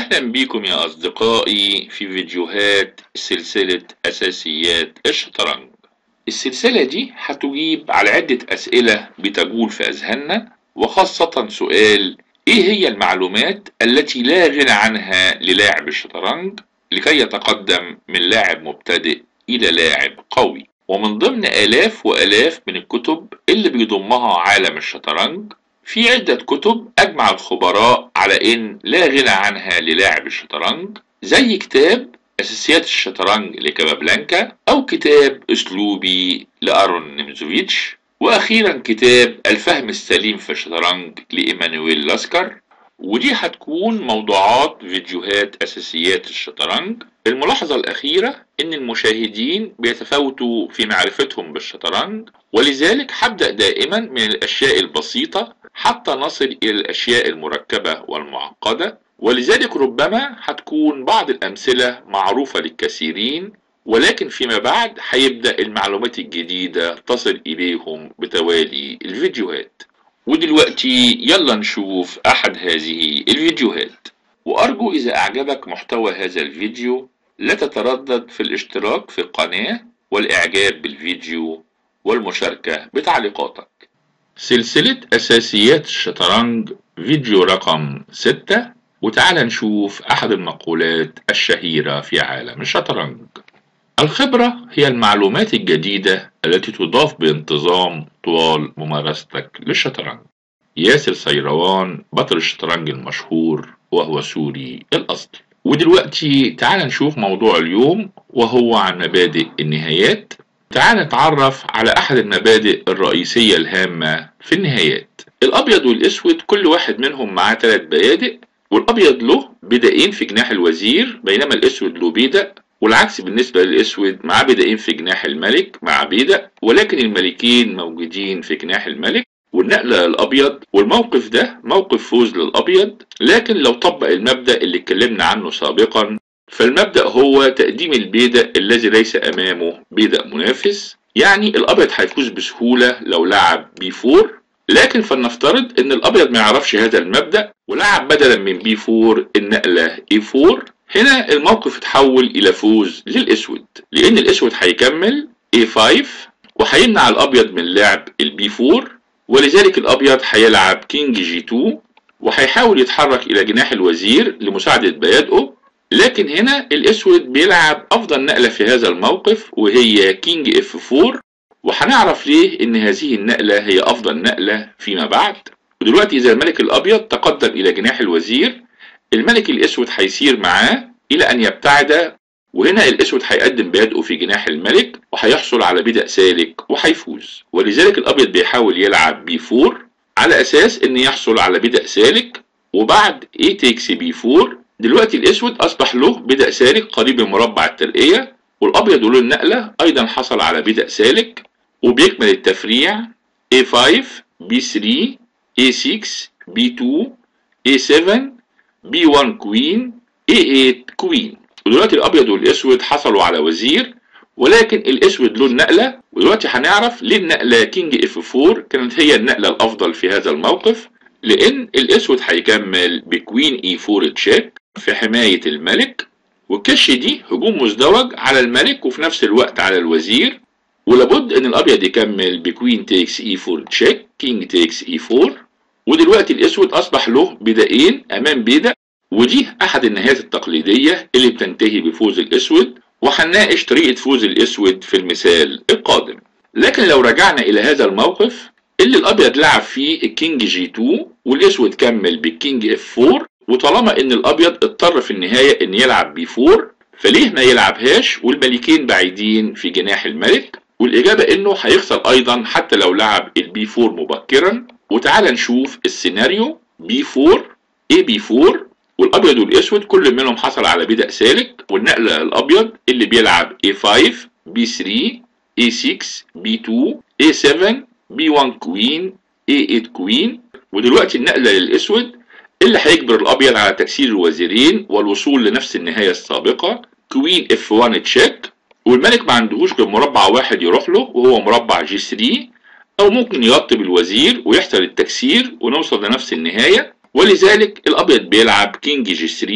أهلا بكم يا أصدقائي في فيديوهات سلسلة أساسيات الشطرنج السلسلة دي هتجيب على عدة أسئلة بتجول في أذهاننا وخاصة سؤال إيه هي المعلومات التي لا غنى عنها للاعب الشطرنج لكي يتقدم من لاعب مبتدئ إلى لاعب قوي ومن ضمن آلاف وآلاف من الكتب اللي بيضمها عالم الشطرنج في عدة كتب أجمع الخبراء على إن لا غنى عنها للاعب الشطرنج زي كتاب أساسيات الشطرنج لكابابلانكا أو كتاب أسلوبي لأرون نيمزوفيتش وأخيرا كتاب الفهم السليم في الشطرنج لإيمانويل لاسكر ودي هتكون موضوعات فيديوهات أساسيات الشطرنج الملاحظة الأخيرة إن المشاهدين بيتفاوتوا في معرفتهم بالشطرنج ولذلك هبدأ دائما من الأشياء البسيطة حتى نصل إلى الأشياء المركبة والمعقدة ولذلك ربما هتكون بعض الأمثلة معروفة للكثيرين ولكن فيما بعد هيبدأ المعلومات الجديدة تصل إليهم بتوالي الفيديوهات ودلوقتي يلا نشوف أحد هذه الفيديوهات وأرجو إذا أعجبك محتوى هذا الفيديو لا تتردد في الاشتراك في القناة والإعجاب بالفيديو والمشاركة بتعليقاتك سلسلة أساسيات الشطرنج فيديو رقم 6 وتعال نشوف أحد المقولات الشهيرة في عالم الشطرنج الخبرة هي المعلومات الجديدة التي تضاف بانتظام طوال ممارستك للشطرنج ياسر سيروان بطل الشطرنج المشهور وهو سوري الأصل ودلوقتي تعال نشوف موضوع اليوم وهو عن مبادئ النهايات تعال نتعرف على أحد المبادئ الرئيسية الهامة في النهايات الأبيض والأسود كل واحد منهم معاه ثلاث بيادق والأبيض له بدائين في جناح الوزير بينما الأسود له بيدق والعكس بالنسبة للأسود معاه بدائين في جناح الملك مع بيدق ولكن الملكين موجودين في جناح الملك والنقلة للأبيض والموقف ده موقف فوز للأبيض لكن لو طبق المبدأ اللي اتكلمنا عنه سابقا فالمبدأ هو تقديم البيدق الذي ليس أمامه بيدق منافس يعني الأبيض هيفوز بسهولة لو لعب بي 4 لكن فلنفترض ان الابيض ما يعرفش هذا المبدأ ولعب بدلا من بي 4 النقلة اي 4 هنا الموقف اتحول الى فوز للاسود لان الاسود هيكمل اي 5 وهيمنع الابيض من لعب البي 4 ولذلك الابيض هيلعب كينج جي 2 وهيحاول يتحرك الى جناح الوزير لمساعدة بيادقه لكن هنا الاسود بيلعب افضل نقلة في هذا الموقف وهي كينج اف 4 وهنعرف ليه ان هذه النقلة هي افضل نقلة فيما بعد ودلوقتي اذا الملك الابيض تقدم الى جناح الوزير الملك الاسود هيسير معاه الى ان يبتعد وهنا الاسود هيقدم بيدقه في جناح الملك وهيحصل على بدء سالك وهيفوز ولذلك الابيض بيحاول يلعب بي 4 على اساس ان يحصل على بدء سالك وبعد اي تيكس بي 4 دلوقتي الاسود اصبح له بدء سالك قريب من مربع الترقية والابيض له النقلة ايضا حصل على بدء سالك وبيكمل التفريع A5 B3 A6 B2 A7 B1 كوين A8 كوين ودلوقتي الابيض والاسود حصلوا على وزير ولكن الاسود له النقله ودلوقتي هنعرف ليه النقله كينج اف 4 كانت هي النقله الافضل في هذا الموقف لان الاسود هيكمل بكوين اي 4 تشيك في حمايه الملك والكش دي هجوم مزدوج على الملك وفي نفس الوقت على الوزير ولابد ان الابيض يكمل بكوين تيكس اي 4 تشيك كينج تيكس اي 4 ودلوقتي الاسود اصبح له بدائين امام بيدق ودي احد النهايات التقليديه اللي بتنتهي بفوز الاسود وهنناقش طريقه فوز الاسود في المثال القادم لكن لو رجعنا الى هذا الموقف اللي الابيض لعب فيه الكينج جي 2 والاسود كمل بالكينج اف 4 وطالما ان الابيض اضطر في النهايه ان يلعب بي 4 فليه ما يلعبهاش والملكين بعيدين في جناح الملك والإجابة إنه هيخسر أيضا حتى لو لعب البي 4 مبكرا وتعال نشوف السيناريو بي 4 اي بي 4 والأبيض والأسود كل منهم حصل على بدء سالك والنقلة الأبيض اللي بيلعب اي 5 بي 3 اي 6 بي 2 اي 7 بي 1 كوين اي 8 كوين ودلوقتي النقلة للأسود اللي هيجبر الأبيض على تكسير الوزيرين والوصول لنفس النهاية السابقة كوين اف 1 تشيك والملك ما عندهوش غير مربع واحد يروح له وهو مربع جي 3 او ممكن يغطي بالوزير ويحصل التكسير ونوصل لنفس النهاية ولذلك الابيض بيلعب كينج جي 3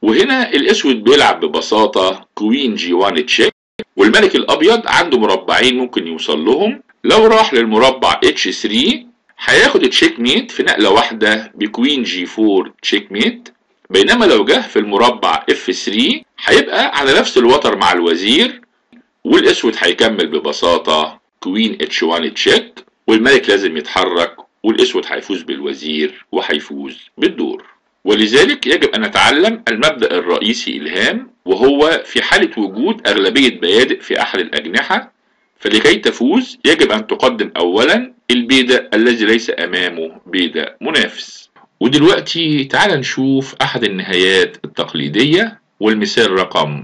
وهنا الاسود بيلعب ببساطة كوين جي 1 تشيك والملك الابيض عنده مربعين ممكن يوصل لهم لو راح للمربع اتش 3 هياخد تشيك ميت في نقلة واحدة بكوين جي 4 تشيك ميت بينما لو جه في المربع اف 3 هيبقى على نفس الوتر مع الوزير والاسود هيكمل ببساطة كوين اتش 1 تشيك والملك لازم يتحرك والاسود هيفوز بالوزير وهيفوز بالدور ولذلك يجب ان نتعلم المبدأ الرئيسي الهام وهو في حالة وجود اغلبية بيادق في احد الاجنحة فلكي تفوز يجب ان تقدم اولا البيدق الذي ليس امامه بيدق منافس ودلوقتي تعال نشوف احد النهايات التقليدية والمثال رقم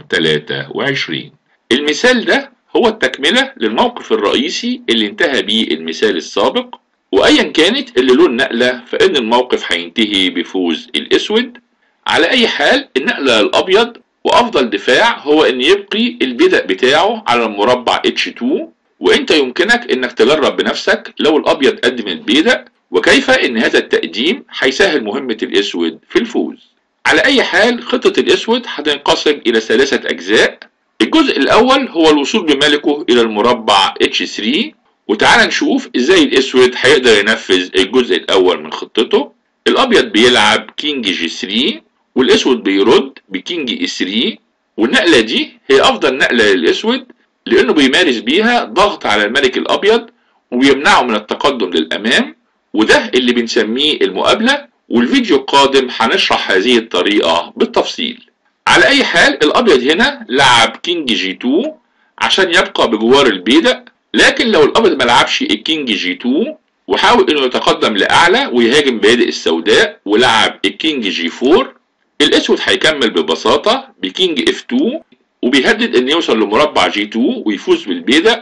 23 المثال ده هو التكملة للموقف الرئيسي اللي انتهى بيه المثال السابق وايا كانت اللي له النقلة فان الموقف هينتهي بفوز الاسود على اي حال النقلة الابيض وافضل دفاع هو ان يبقي البدء بتاعه على المربع H2 وانت يمكنك انك تجرب بنفسك لو الابيض قدم البيدق وكيف ان هذا التقديم هيسهل مهمة الاسود في الفوز على اي حال خطة الاسود هتنقسم الى ثلاثة اجزاء الجزء الاول هو الوصول بملكه الى المربع H3 وتعال نشوف ازاي الاسود هيقدر ينفذ الجزء الاول من خطته الابيض بيلعب كينج جي 3 والاسود بيرد بكينج اي 3 والنقلة دي هي افضل نقلة للاسود لانه بيمارس بيها ضغط على الملك الابيض وبيمنعه من التقدم للامام وده اللي بنسميه المقابلة والفيديو القادم هنشرح هذه الطريقة بالتفصيل على اي حال الابيض هنا لعب كينج جي 2 عشان يبقى بجوار البيدق لكن لو الابيض ما لعبش الكينج جي 2 وحاول انه يتقدم لاعلى ويهاجم بيادق السوداء ولعب الكينج جي 4 الاسود هيكمل ببساطة بكينج اف 2 وبيهدد ان يوصل لمربع جي 2 ويفوز بالبيدق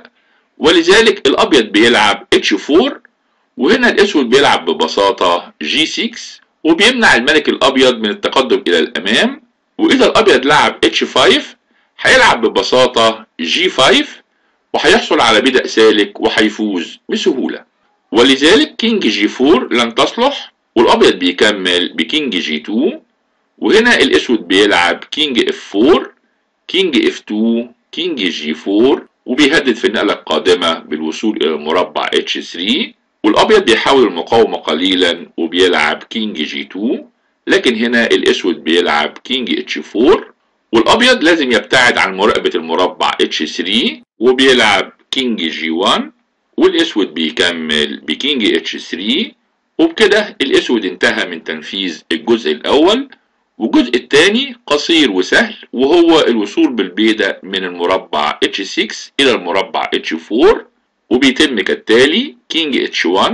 ولذلك الابيض بيلعب اتش 4 وهنا الاسود بيلعب ببساطة جي 6 وبيمنع الملك الابيض من التقدم الى الامام واذا الابيض لعب اتش 5 هيلعب ببساطة جي 5 وهيحصل على بدء سالك وهيفوز بسهولة ولذلك كينج جي 4 لن تصلح والابيض بيكمل بكينج جي 2 وهنا الاسود بيلعب كينج اف 4 كينج اف 2 كينج جي 4 وبيهدد في النقلة القادمة بالوصول الى المربع اتش 3 والابيض بيحاول المقاومة قليلا وبيلعب كينج جي 2 لكن هنا الاسود بيلعب كينج اتش 4 والابيض لازم يبتعد عن مراقبة المربع اتش 3 وبيلعب كينج جي 1 والاسود بيكمل بكينج اتش 3 وبكده الاسود انتهى من تنفيذ الجزء الاول والجزء الثاني قصير وسهل وهو الوصول بالبيدق من المربع H6 إلى المربع H4 وبيتم كالتالي كينج H1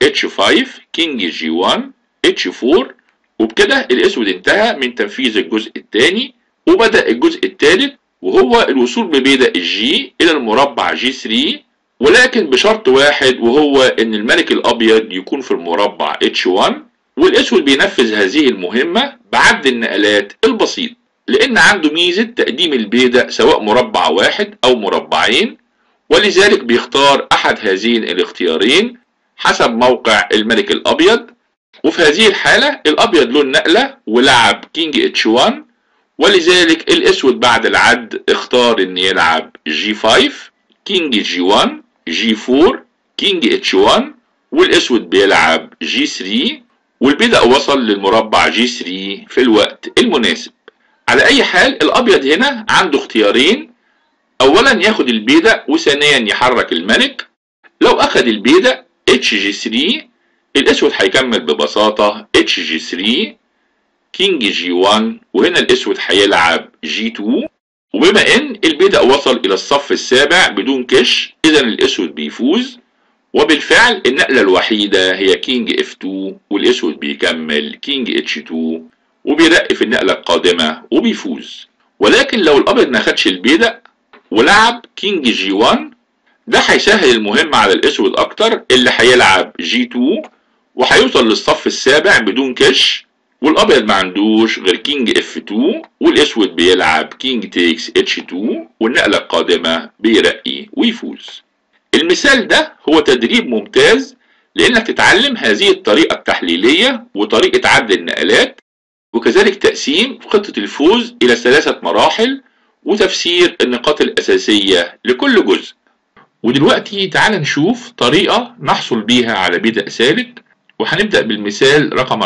H5 كينج G1 H4 وبكده الأسود انتهى من تنفيذ الجزء الثاني وبدأ الجزء الثالث وهو الوصول ببيدق الجي إلى المربع G3 ولكن بشرط واحد وهو إن الملك الأبيض يكون في المربع H1 والاسود بينفذ هذه المهمة بعد النقلات البسيط لان عنده ميزة تقديم البيدق سواء مربع واحد او مربعين ولذلك بيختار احد هذين الاختيارين حسب موقع الملك الابيض وفي هذه الحالة الابيض له النقلة ولعب كينج اتش 1 ولذلك الاسود بعد العد اختار ان يلعب جي 5 كينج جي 1 جي 4 كينج اتش 1 والاسود بيلعب جي 3 والبدء وصل للمربع جي 3 في الوقت المناسب على اي حال الابيض هنا عنده اختيارين اولا ياخد البيدق وثانيا يحرك الملك لو اخد البيدق اتش جي 3 الاسود هيكمل ببساطة اتش جي 3 كينج جي 1 وهنا الاسود هيلعب جي 2 وبما ان البيدق وصل الى الصف السابع بدون كش اذا الاسود بيفوز وبالفعل النقلة الوحيدة هي كينج اف 2 والاسود بيكمل كينج اتش 2 وبيرقي في النقلة القادمة وبيفوز ولكن لو الابيض ما خدش البيدق ولعب كينج جي 1 ده هيسهل المهمة على الاسود اكتر اللي هيلعب جي 2 وهيوصل للصف السابع بدون كش والابيض ما عندوش غير كينج اف 2 والاسود بيلعب كينج تيكس اتش 2 والنقلة القادمة بيرقي ويفوز المثال ده هو تدريب ممتاز لانك تتعلم هذه الطريقة التحليلية وطريقة عد النقلات وكذلك تقسيم خطة الفوز إلى ثلاثة مراحل وتفسير النقاط الأساسية لكل جزء ودلوقتي تعال نشوف طريقة نحصل بيها على بدء سالك وهنبدأ بالمثال رقم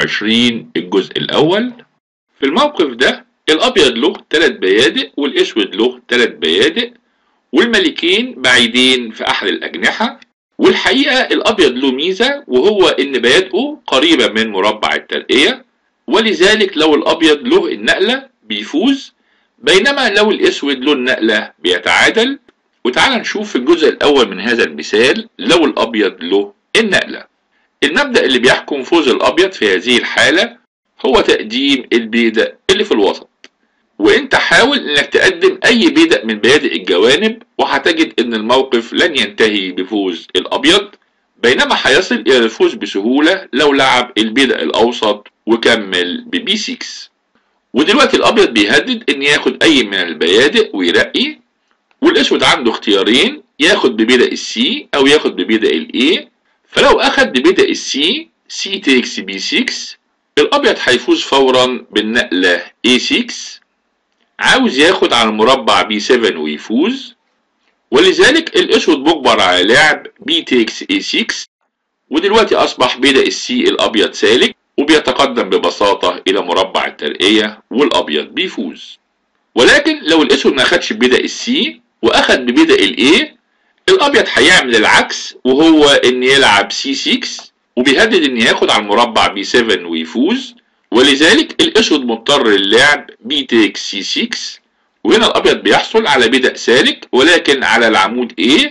24 الجزء الأول في الموقف ده الأبيض له ثلاث بيادق والأسود له ثلاث بيادق والملكين بعيدين في أحد الأجنحة والحقيقة الأبيض له ميزة وهو إن بيادقه قريبة من مربع الترقية ولذلك لو الأبيض له النقلة بيفوز بينما لو الأسود له النقلة بيتعادل وتعال نشوف في الجزء الأول من هذا المثال لو الأبيض له النقلة المبدأ اللي بيحكم فوز الأبيض في هذه الحالة هو تقديم البيدق اللي في الوسط وانت حاول انك تقدم اي بيدق من بيادق الجوانب وهتجد ان الموقف لن ينتهي بفوز الابيض بينما هيصل الى الفوز بسهولة لو لعب البيدق الاوسط وكمل ببي 6 ودلوقتي الابيض بيهدد ان ياخد اي من البيادق ويرقي والاسود عنده اختيارين ياخد ببيدق السي او ياخد ببيدق الاي فلو اخد ببيدق السي سي تيكس بي 6 الابيض هيفوز فورا بالنقلة A6 عاوز ياخد على المربع بي 7 ويفوز ولذلك الاسود مجبر على لعب بي تيكس اي 6 ودلوقتي اصبح بدا السي الابيض سالك وبيتقدم ببساطة الى مربع الترقية والابيض بيفوز ولكن لو الاسود ما اخدش ببدا السي واخد ببدا الاي الابيض هيعمل العكس وهو ان يلعب سي 6 وبيهدد ان ياخد على المربع بي 7 ويفوز ولذلك الاسود مضطر للعب بي تيك سي 6 وهنا الابيض بيحصل على بدء سالك ولكن على العمود A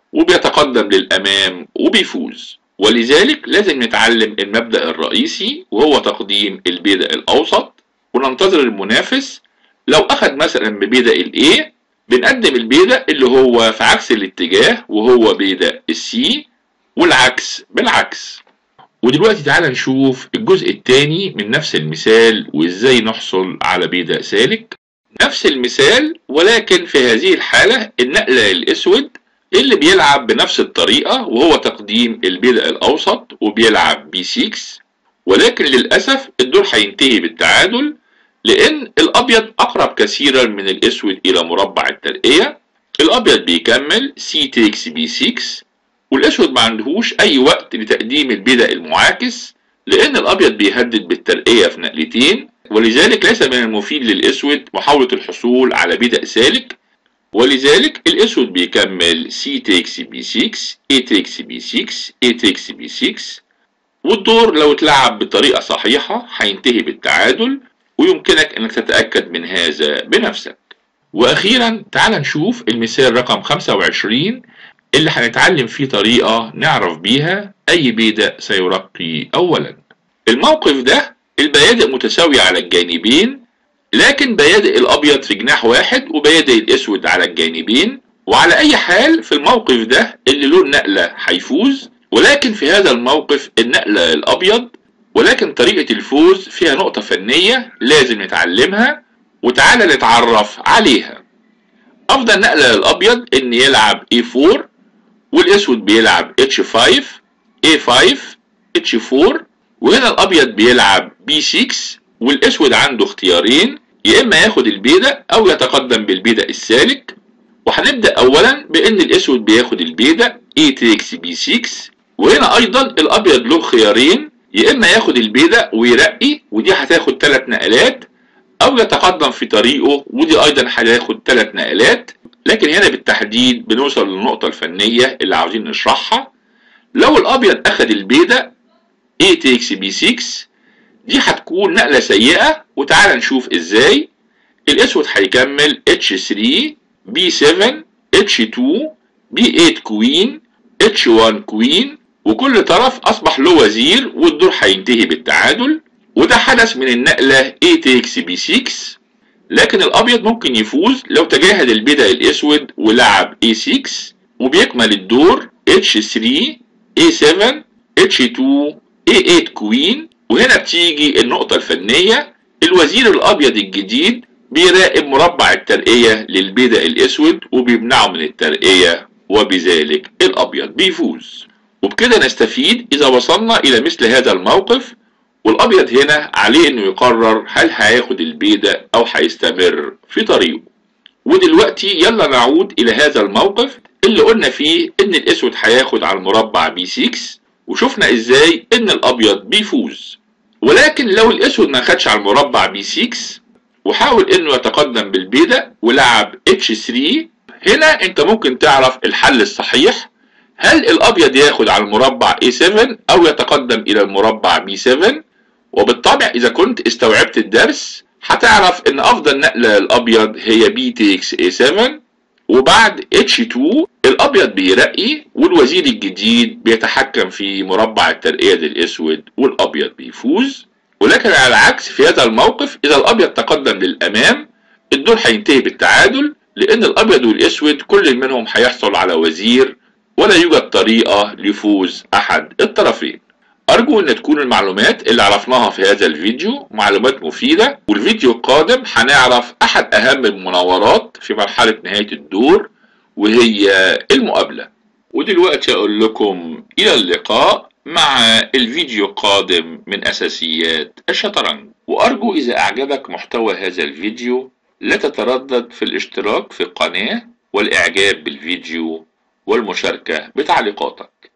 وبيتقدم للامام وبيفوز ولذلك لازم نتعلم المبدأ الرئيسي وهو تقديم البيدق الاوسط وننتظر المنافس لو اخد مثلا ببيدق الاي بنقدم البيدق اللي هو في عكس الاتجاه وهو بيدق السي والعكس بالعكس ودلوقتي تعالى نشوف الجزء الثاني من نفس المثال وازاي نحصل على بيدق سالك نفس المثال ولكن في هذه الحالة النقلة الاسود اللي بيلعب بنفس الطريقة وهو تقديم البيدق الاوسط وبيلعب بي 6 ولكن للأسف الدور هينتهي بالتعادل لان الابيض اقرب كثيرا من الاسود الى مربع الترقية الابيض بيكمل سي تيكس بي 6 والاسود ما عندهوش اي وقت لتقديم البدء المعاكس لان الابيض بيهدد بالترقية في نقلتين ولذلك ليس من المفيد للاسود محاولة الحصول على بدء سالك ولذلك الاسود بيكمل سي تيكس بي 6 اي تيكس بي 6 اي تيكس بي 6 والدور لو اتلعب بطريقة صحيحة هينتهي بالتعادل ويمكنك انك تتأكد من هذا بنفسك واخيرا تعال نشوف المثال رقم 25 اللي هنتعلم فيه طريقة نعرف بيها أي بيدق سيرقي أولا الموقف ده البيادق متساوية على الجانبين لكن بيادق الأبيض في جناح واحد وبيادق الأسود على الجانبين وعلى أي حال في الموقف ده اللي له النقلة هيفوز ولكن في هذا الموقف النقلة الأبيض ولكن طريقة الفوز فيها نقطة فنية لازم نتعلمها وتعالى نتعرف عليها أفضل نقلة للأبيض إن يلعب A4 والاسود بيلعب H5 A5 H4 وهنا الابيض بيلعب B6 والاسود عنده اختيارين يا اما ياخد البيدق او يتقدم بالبيدق السالك وهنبدا اولا بان الاسود بياخد البيدق A takes B6 وهنا ايضا الابيض له خيارين يا اما ياخد البيدق ويرقي ودي هتاخد ثلاث نقلات او يتقدم في طريقه ودي ايضا هتاخد ثلاث نقلات لكن هنا بالتحديد بنوصل للنقطة الفنية اللي عاوزين نشرحها لو الأبيض أخد البيدق A takes B6 دي هتكون نقلة سيئة وتعالى نشوف ازاي الأسود هيكمل H3 B7 H2 B8 كوين H1 كوين وكل طرف أصبح له وزير والدور هينتهي بالتعادل وده حدث من النقلة A takes B6 لكن الابيض ممكن يفوز لو تجاهل البدء الاسود ولعب A6 وبيكمل الدور H3 A7 H2 A8 كوين وهنا بتيجي النقطة الفنية الوزير الابيض الجديد بيراقب مربع الترقية للبدء الاسود وبيمنعه من الترقية وبذلك الابيض بيفوز وبكده نستفيد اذا وصلنا الى مثل هذا الموقف والابيض هنا عليه انه يقرر هل هياخد البيدة او هيستمر في طريقه ودلوقتي يلا نعود الى هذا الموقف اللي قلنا فيه ان الاسود هياخد على المربع بي 6 وشفنا ازاي ان الابيض بيفوز ولكن لو الاسود ما خدش على المربع بي 6 وحاول انه يتقدم بالبيدة ولعب اتش 3 هنا انت ممكن تعرف الحل الصحيح هل الابيض ياخد على المربع A7 او يتقدم الى المربع B7 وبالطبع اذا كنت استوعبت الدرس هتعرف ان افضل نقلة للابيض هي B takes A7 وبعد H2 الابيض بيرقي والوزير الجديد بيتحكم في مربع الترقية للاسود والابيض بيفوز ولكن على العكس في هذا الموقف اذا الابيض تقدم للامام الدور هينتهي بالتعادل لان الابيض والاسود كل منهم هيحصل على وزير ولا يوجد طريقة لفوز احد الطرفين ارجو ان تكون المعلومات اللي عرفناها في هذا الفيديو معلومات مفيدة والفيديو القادم هنعرف احد اهم المناورات في مرحلة نهاية الدور وهي المقابلة ودلوقتي اقول لكم الى اللقاء مع الفيديو القادم من اساسيات الشطرنج وارجو اذا اعجبك محتوى هذا الفيديو لا تتردد في الاشتراك في القناة والاعجاب بالفيديو والمشاركة بتعليقاتك